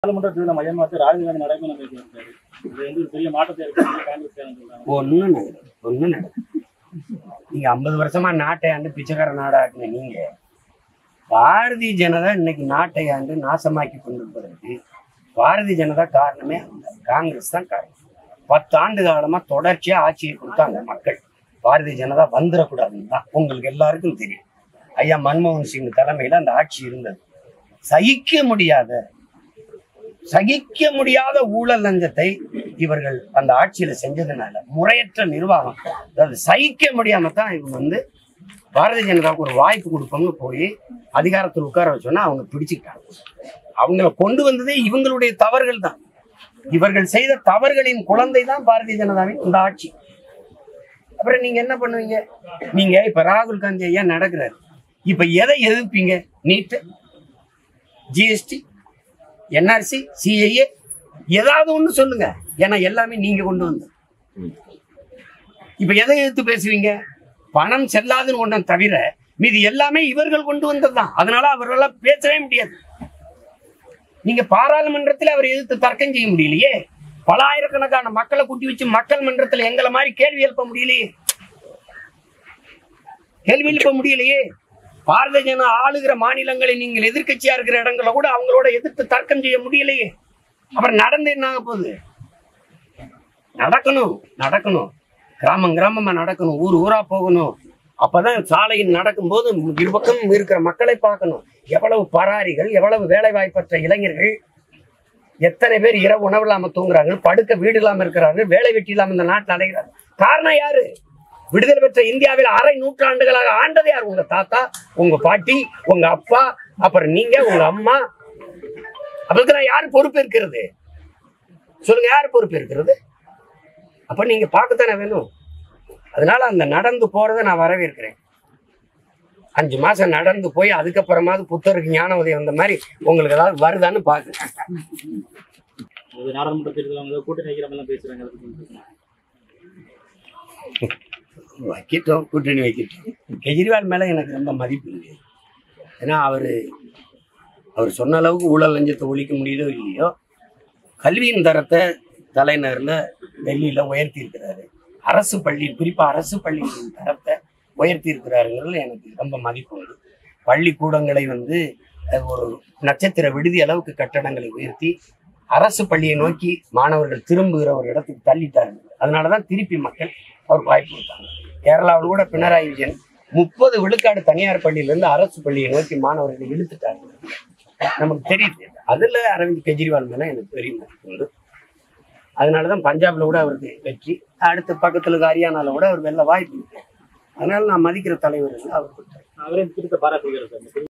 நாடாளுமன்ற தேர்தலை மையமா வச்சு ராகுல் காந்தி நடைமுறை பேசியிருக்காரு இது வந்து ஒரு பெரிய மாற்றத்தை ஏற்படுத்தி காங்கிரஸ் சொல்றாங்க ஒன்றும் நடக்கும் ஒன்றும் நடக்கும் நீங்க ஐம்பது வருஷமா நாட்டை ஆண்டு பிச்சைக்கார நாடாக்குன நீங்க பாரதிய ஜனதா இன்னைக்கு நாட்டை ஆண்டு நாசமாக்கி கொண்டிருப்பதற்கு பாரதிய ஜனதா காரணமே அல்ல. காங்கிரஸ் தான் காரணம் பத்து ஆண்டு காலமா தொடர்ச்சியா ஆட்சியை கொடுத்தாங்க மக்கள் பாரதிய ஜனதா வந்துடக்கூடாதுன்னு தான் உங்களுக்கு எல்லாருக்கும் தெரியும் ஐயா மன்மோகன் சிங் தலைமையில அந்த ஆட்சி இருந்தது சகிக்க முடியாத சகிக்க முடியாத ஊழல் லஞ்சத்தை இவர்கள் அந்த ஆட்சியில செஞ்சதுனால முறையற்ற நிர்வாகம் அதாவது சகிக்க முடியாம தான் இவங்க வந்து பாரதிய ஜனதாவுக்கு ஒரு வாய்ப்பு கொடுப்போம்னு போய் அதிகாரத்தில் உட்கார வச்சோன்னா அவங்க பிடிச்சிக்கிட்டாங்க அவங்கள கொண்டு வந்ததே இவங்களுடைய தவறுகள் தான் இவர்கள் செய்த தவறுகளின் குழந்தை தான் பாரதிய ஜனதாவின் இந்த ஆட்சி அப்புறம் நீங்க என்ன பண்ணுவீங்க நீங்க இப்ப ராகுல் காந்தி ஐயா நடக்கிறாரு இப்ப எதை எதிர்ப்பீங்க நீட்டு ஜிஎஸ்டி என்ஆர்சி சிஐஏ ஏதாவது ஒண்ணு சொல்லுங்க ஏன்னா எல்லாமே நீங்க கொண்டு வந்து இப்ப எதை எதிர்த்து பேசுவீங்க பணம் செல்லாதுன்னு ஒன்றை தவிர மீதி எல்லாமே இவர்கள் கொண்டு வந்ததுதான் அதனால அவர்களால் பேசவே முடியாது நீங்க பாராளுமன்றத்தில் அவர் எதிர்த்து தர்க்கம் செய்ய முடியலையே பல ஆயிரக்கணக்கான மக்களை கூட்டி வச்சு மக்கள் மன்றத்தில் எங்களை மாதிரி கேள்வி எழுப்ப முடியலையே கேள்வி எழுப்ப முடியலையே பாரதிய ஜனதா ஆளுகிற மாநிலங்களில் நீங்கள் எதிர்க்கட்சியா இருக்கிற இடங்களை கூட அவங்களோட எதிர்த்து தர்க்கம் செய்ய முடியலையே அப்புறம் நடந்து என்ன ஆக போகுது நடக்கணும் நடக்கணும் கிராமம் கிராமமா நடக்கணும் ஊர் ஊரா போகணும் அப்பதான் சாலையில் நடக்கும்போது இருபக்கம் இருக்கிற மக்களை பார்க்கணும் எவ்வளவு பராரிகள் எவ்வளவு வேலை வாய்ப்பற்ற இளைஞர்கள் எத்தனை பேர் இரவு உணவு இல்லாம தூங்குறாங்க படுக்க வீடு இல்லாம இருக்கிறார்கள் வேலை வெட்டி இல்லாம இந்த நாட்டில் அடைகிறார்கள் காரணம் யாரு விடுதலை பெற்ற இந்தியாவில் அரை நூற்றாண்டுகளாக ஆண்டது யார் உங்க தாத்தா உங்க பாட்டி உங்க அப்பா அப்புறம் நீங்க உங்க அம்மா அதுக்கு யார் பொறுப்பு இருக்கிறது சொல்லுங்க யார் பொறுப்பு இருக்கிறது அப்ப நீங்க பார்க்கத்தானே வேணும் அதனால அந்த நடந்து போறதை நான் வரவேற்கிறேன் அஞ்சு மாசம் நடந்து போய் அதுக்கப்புறமாவது புத்தருக்கு ஞான உதயம் வந்த மாதிரி உங்களுக்கு ஏதாவது வருதான்னு பாக்குறேன் அது நாடாளுமன்ற தேர்தல் அவங்க கூட்டணி வைக்கிற மாதிரி பேசுறாங்க அதை பத்தி சொல்லுங்க. வைக்கட்டும் கூட்டணி வைக்கட்டும் கெஜ்ரிவால் மேல எனக்கு ரொம்ப மதிப்பு இல்லை ஏன்னா அவரு அவர் சொன்ன அளவுக்கு ஊழல் லஞ்சத்தை ஒழிக்க முடியுதோ இல்லையோ கல்வியின் தரத்தை தலைநகர்ல டெல்லியில உயர்த்தி இருக்கிறாரு அரசு பள்ளி குறிப்பா அரசு பள்ளிகளின் தரத்தை உயர்த்தி இருக்கிறாருங்கிறதுல எனக்கு ரொம்ப மதிப்பு உண்டு பள்ளிக்கூடங்களை வந்து அஹ், ஒரு நட்சத்திர விடுதி அளவுக்கு கட்டடங்களை உயர்த்தி அரசு பள்ளியை நோக்கி மாணவர்கள் திரும்புகிற ஒரு இடத்துக்கு தள்ளிட்டார்கள் அதனாலதான் திருப்பி மக்கள் அவருக்கு வாய்ப்பு கொடுத்தாங்க கேரளாவில் கூட பினராயி விஜயன் முப்பது விழுக்காடு தனியார் பள்ளியிலிருந்து அரசு பள்ளியை நோக்கி மாணவர்களை இழுத்துட்டாங்க நமக்கு தெரியுது அதுல அரவிந்த் கெஜ்ரிவால் மேல எனக்கு பெரிய மதிப்பு உண்டு அதனாலதான் பஞ்சாப்ல கூட அவருக்கு வெற்றி அடுத்து பக்கத்துல இருக்க ஹரியானால கூட அவர் வெல்ல வாய்ப்பு இருக்கு அதனால நான் மதிக்கிற தலைவர் அவர் அவரே திருத்த பாராட்டுகிறார் சார்